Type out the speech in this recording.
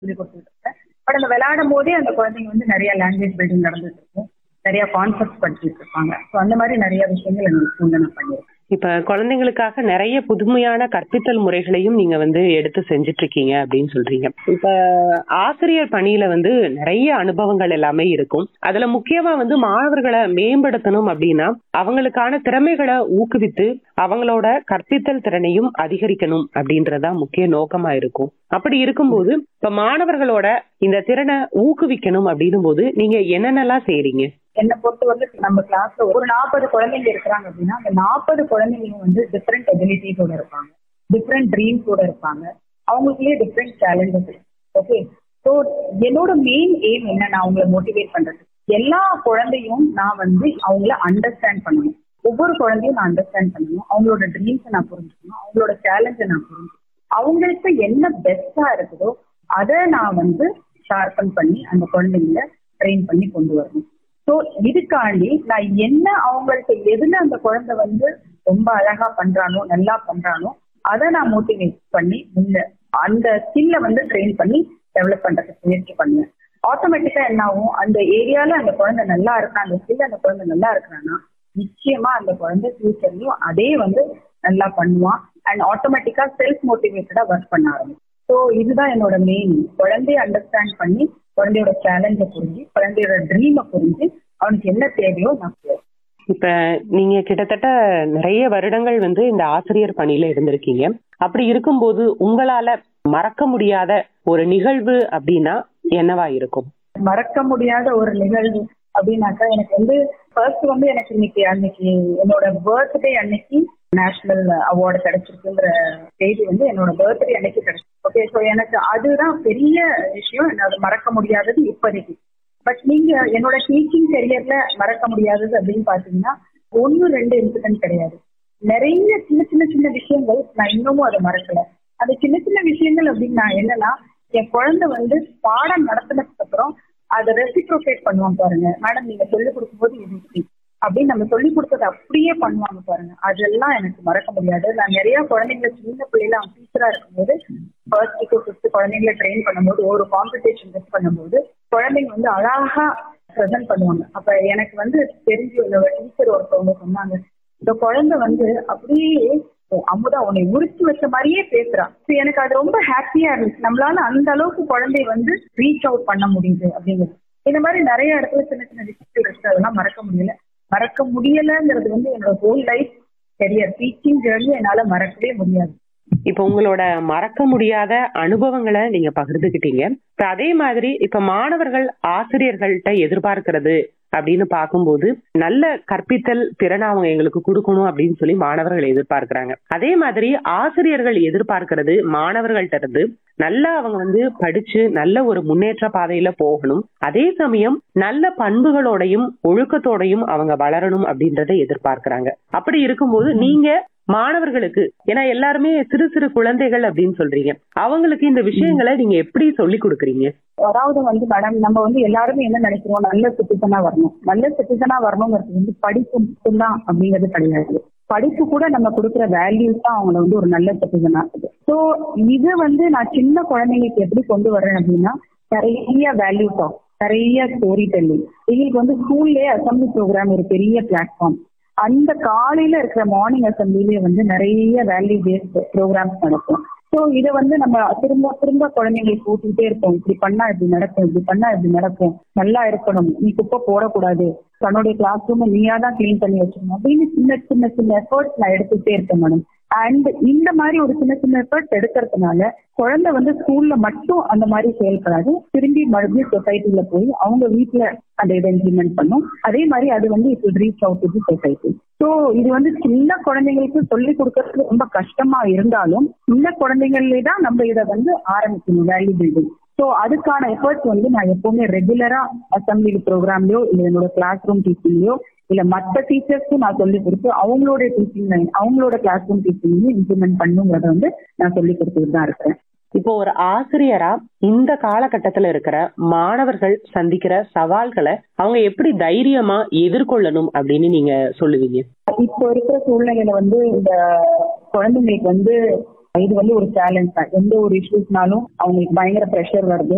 சொல்லி கொடுத்துட்டு இருக்கேன் பட் அந்த விளையாடும் போதே அந்த குழந்தைங்க வந்து நிறைய லாங்குவேஜ் பில்டிங் நடந்துட்டு இருக்கும் நிறைய கான்செப்ட் படிச்சுட்டு இருப்பாங்க ஸோ அந்த மாதிரி நிறைய விஷயங்கள் எங்க ஸ்கூல்ல நான் பண்ணியிருக்கேன் இப்ப குழந்தைங்களுக்காக நிறைய புதுமையான கற்பித்தல் முறைகளையும் நீங்க வந்து எடுத்து செஞ்சுட்டு இருக்கீங்க அப்படின்னு சொல்றீங்க இப்ப ஆசிரியர் பணியில வந்து நிறைய அனுபவங்கள் எல்லாமே இருக்கும் அதுல முக்கியமா வந்து மாணவர்களை மேம்படுத்தணும் அப்படின்னா அவங்களுக்கான திறமைகளை ஊக்குவித்து அவங்களோட கற்பித்தல் திறனையும் அதிகரிக்கணும் அப்படின்றதா முக்கிய நோக்கமா இருக்கும் அப்படி இருக்கும்போது இப்ப மாணவர்களோட இந்த திறனை ஊக்குவிக்கணும் அப்படின்னும் போது நீங்க என்னென்னலாம் செய்றீங்க என்னை பொறுத்த வரைக்கும் நம்ம கிளாஸ்ல ஒரு நாற்பது குழந்தைங்க இருக்கிறாங்க அப்படின்னா அந்த நாற்பது குழந்தைங்களும் வந்து டிஃப்ரெண்ட் எபிலிட்டிஸோட இருப்பாங்க டிஃப்ரெண்ட் ட்ரீம்ஸோட இருப்பாங்க அவங்களுக்குள்ளேயே டிஃப்ரெண்ட் சேலஞ்சஸ் ஓகே ஸோ என்னோட மெயின் எய்ம் என்ன நான் அவங்கள மோட்டிவேட் பண்றது எல்லா குழந்தையும் நான் வந்து அவங்கள அண்டர்ஸ்டாண்ட் பண்ணணும் ஒவ்வொரு குழந்தையும் நான் அண்டர்ஸ்டாண்ட் பண்ணணும் அவங்களோட ட்ரீம்ஸை நான் புரிஞ்சுக்கணும் அவங்களோட சேலஞ்சை நான் புரிஞ்சுக்கணும் அவங்களுக்கு என்ன பெஸ்டா இருக்குதோ அதை நான் வந்து ஷார்பன் பண்ணி அந்த குழந்தைங்கள ட்ரெயின் பண்ணி கொண்டு வரணும் ஸோ இதுக்காண்டி நான் என்ன அவங்களுக்கு எதுல அந்த குழந்தை வந்து ரொம்ப அழகா பண்றானோ நல்லா பண்றானோ அதை நான் மோட்டிவேட் பண்ணி முன்ன அந்த ஸ்கில்ல வந்து ட்ரெயின் பண்ணி டெவலப் பண்றதுக்கு முயற்சி பண்ணுவேன் ஆட்டோமேட்டிக்கா என்ன ஆகும் அந்த ஏரியால அந்த குழந்தை நல்லா இருக்கா அந்த ஸ்கில் அந்த குழந்தை நல்லா இருக்கிறான்னா நிச்சயமா அந்த குழந்தை ஃபியூச்சர்லயும் அதே வந்து நல்லா பண்ணுவான் அண்ட் ஆட்டோமேட்டிக்கா செல்ஃப் மோட்டிவேட்டடா ஒர்க் பண்ண ஆரம்பிக்கும் ஸோ இதுதான் என்னோட மெயின் குழந்தைய அண்டர்ஸ்டாண்ட் பண்ணி குழந்தையோட சேலஞ்சை புரிஞ்சு குழந்தையோட ட்ரீமை புரிஞ்சு அவனுக்கு என்ன தேவையோ நான் செய்வேன். இப்ப நீங்க கிட்டத்தட்ட நிறைய வருடங்கள் வந்து இந்த ஆசிரியர் பணியில இருந்திருக்கீங்க அப்படி இருக்கும்போது உங்களால மறக்க முடியாத ஒரு நிகழ்வு அப்படின்னா என்னவா இருக்கும் மறக்க முடியாத ஒரு நிகழ்வு அப்படின்னாக்கா எனக்கு வந்து ஃபர்ஸ்ட் வந்து எனக்கு இன்னைக்கு அன்னைக்கு என்னோட பர்த்டே அன்னைக்கு நேஷனல் அவார்டு கிடைச்சிருக்குங்கிற செய்தி வந்து என்னோட பர்த்டே அன்னைக்கு கிடைச்சிருக்கு ஓகே ஸோ எனக்கு அதுதான் பெரிய விஷயம் என்னோட மறக்க முடியாதது இப்போதைக்கு பட் நீங்க என்னோட டீச்சிங் கெரியர்ல மறக்க முடியாதது அப்படின்னு பாத்தீங்கன்னா ஒன்னு ரெண்டு இன்சிடென்ட் கிடையாது நிறைய சின்ன சின்ன சின்ன விஷயங்கள் நான் இன்னமும் அதை மறக்கல அந்த சின்ன சின்ன விஷயங்கள் அப்படின்னு நான் என்னன்னா என் குழந்தை வந்து பாடம் நடத்தினதுக்கு அப்புறம் அதை ரெசிப்ரோகேட் பண்ணுவாங்க பாருங்க மேடம் நீங்க சொல்லிக் கொடுக்கும்போது இது இப்படி அப்படின்னு நம்ம சொல்லி கொடுத்ததை அப்படியே பண்ணுவாங்க பாருங்க அதெல்லாம் எனக்கு மறக்க முடியாது நான் நிறைய குழந்தைங்களை சின்ன பிள்ளைல அவன் டீச்சரா இருக்கும்போது ஃபர்ஸ்ட் டு ஃபிஃப்த் குழந்தைங்களை ட்ரெயின் பண்ணும்போது ஒரு காம்படிஷன் டெஸ்ட் பண்ணும்போது குழந்தைங்க வந்து அழகா ப்ரெசென்ட் பண்ணுவாங்க அப்ப எனக்கு வந்து தெரிஞ்சு என்னோட டீச்சர் ஒருத்தவங்க சொன்னாங்க இந்த குழந்தை வந்து அப்படியே அமுதா உன்னை உரிச்சு வச்ச மாதிரியே பேசுறா So எனக்கு அது ரொம்ப ஹாப்பியா இருந்துச்சு நம்மளால அந்த அளவுக்கு குழந்தைய வந்து ரீச் அவுட் பண்ண முடியுது அப்படிங்கிறது இந்த மாதிரி நிறைய இடத்துல சின்ன சின்ன விஷயங்கள் இருக்கு அதெல்லாம் மறக்க முடியல மறக்க முடியலங்கிறது வந்து என்னோட whole life career teaching journey என்னால மறக்கவே முடியாது இப்ப உங்களோட மறக்க முடியாத அனுபவங்களை நீங்க பகிர்ந்துக்கிட்டீங்க இப்ப அதே மாதிரி இப்ப மாணவர்கள் ஆசிரியர்கள்ட்ட எதிர்பார்க்கிறது அப்படின்னு பார்க்கும்போது நல்ல கற்பித்தல் திறனை அவங்க எங்களுக்கு கொடுக்கணும் அப்படின்னு சொல்லி மாணவர்கள் எதிர்பார்க்கிறாங்க அதே மாதிரி ஆசிரியர்கள் எதிர்பார்க்கிறது மாணவர்கள்ட்ட இருந்து நல்லா அவங்க வந்து படிச்சு நல்ல ஒரு முன்னேற்ற பாதையில போகணும் அதே சமயம் நல்ல பண்புகளோடையும் ஒழுக்கத்தோடையும் அவங்க வளரணும் அப்படின்றத எதிர்பார்க்கிறாங்க அப்படி இருக்கும்போது நீங்க மாணவர்களுக்கு ஏன்னா எல்லாருமே சிறு சிறு குழந்தைகள் அப்படின்னு சொல்றீங்க அவங்களுக்கு இந்த விஷயங்களை நீங்க எப்படி சொல்லி கொடுக்குறீங்க அதாவது வந்து மேடம் நம்ம வந்து எல்லாருமே என்ன நினைக்கிறோம் நல்ல சிட்டிசனா வரணும் நல்ல சிட்டிசனா வரணுங்கிறது வந்து படிப்பு மட்டும்தான் அப்படிங்கிறது கிடையாது படிப்பு கூட நம்ம கொடுக்குற வேல்யூஸ் தான் அவங்கள வந்து ஒரு நல்ல சிட்டிசன் ஆகுது ஸோ இது வந்து நான் சின்ன குழந்தைங்களுக்கு எப்படி கொண்டு வர்றேன் அப்படின்னா நிறைய வேல்யூஸ் ஆகும் நிறைய ஸ்டோரி டெல்லிங் எங்களுக்கு வந்து ஸ்கூல்லே அசம்பிளி ப்ரோக்ராம் ஒரு பெரிய பிளாட்ஃபார்ம் அந்த காலையில இருக்கிற மார்னிங் அசம்பிளிலே வந்து நிறைய வேல்யூ பேஸ்ட் ப்ரோக்ராம்ஸ் நடக்கும் ஸோ இதை வந்து நம்ம திரும்ப திரும்ப குழந்தைங்களுக்கு கூட்டிகிட்டே இருப்போம் இப்படி பண்ணா இப்படி நடக்கும் இப்படி பண்ணா இப்படி நடக்கும் நல்லா இருக்கணும் நீ குப்பை போடக்கூடாது தன்னுடைய கிளாஸ் ரூமை நீயா தான் கிளீன் பண்ணி வச்சிடணும் அப்படின்னு சின்ன சின்ன சின்ன எஃபர்ட்ஸ் நான் எடுத்துக்கிட்டே இருப்பேன் மேடம் அண்ட் இந்த மாதிரி ஒரு சின்ன சின்ன எஃபர்ட்ஸ் எடுக்கிறதுனால குழந்தை வந்து ஸ்கூல்ல மட்டும் அந்த மாதிரி செயல்படாது திரும்பி மறுபடியும் சொசைட்டில போய் அவங்க வீட்டுல அந்த இதை இம்ப்ளிமெண்ட் பண்ணும் அதே மாதிரி அது வந்து it reach out to society so இது வந்து சின்ன குழந்தைங்களுக்கு சொல்லி கொடுக்கறது ரொம்ப கஷ்டமா இருந்தாலும் சின்ன குழந்தைங்களே தான் நம்ம இதை வந்து ஆரம்பிக்கணும் வேல்யூ பில்டிங் ஸோ அதுக்கான எஃபர்ட்ஸ் வந்து நான் எப்பவுமே ரெகுலரா அசம்பிளி ப்ரோக்ராம்லயோ இல்லை என்னோட கிளாஸ் ரூம் டீச்சிங்லயோ இல்ல மற்ற டீச்சர்ஸ்க்கும் நான் சொல்லி கொடுத்து அவங்களோட டீச்சிங் அவங்களோட கிளாஸ் ரூம் டீச்சிங்லையும் இம்ப்ளிமெண்ட் பண்ணுங்கிறத வந்து நான் சொல்லி கொடுத்துட்டு தான் இருக்கிறேன் இப்போ ஒரு ஆசிரியரா இந்த காலகட்டத்துல இருக்கிற மாணவர்கள் சந்திக்கிற சவால்களை அவங்க எப்படி தைரியமா எதிர்கொள்ளணும் அப்படின்னு நீங்க சொல்லுவீங்க இப்போ இருக்கிற சூழ்நிலையில வந்து இந்த குழந்தைங்களுக்கு வந்து இது வந்து ஒரு சேலஞ்ச் தான் எந்த ஒரு இஷ்யூஸ்னாலும் அவங்களுக்கு பயங்கர ப்ரெஷர் வருது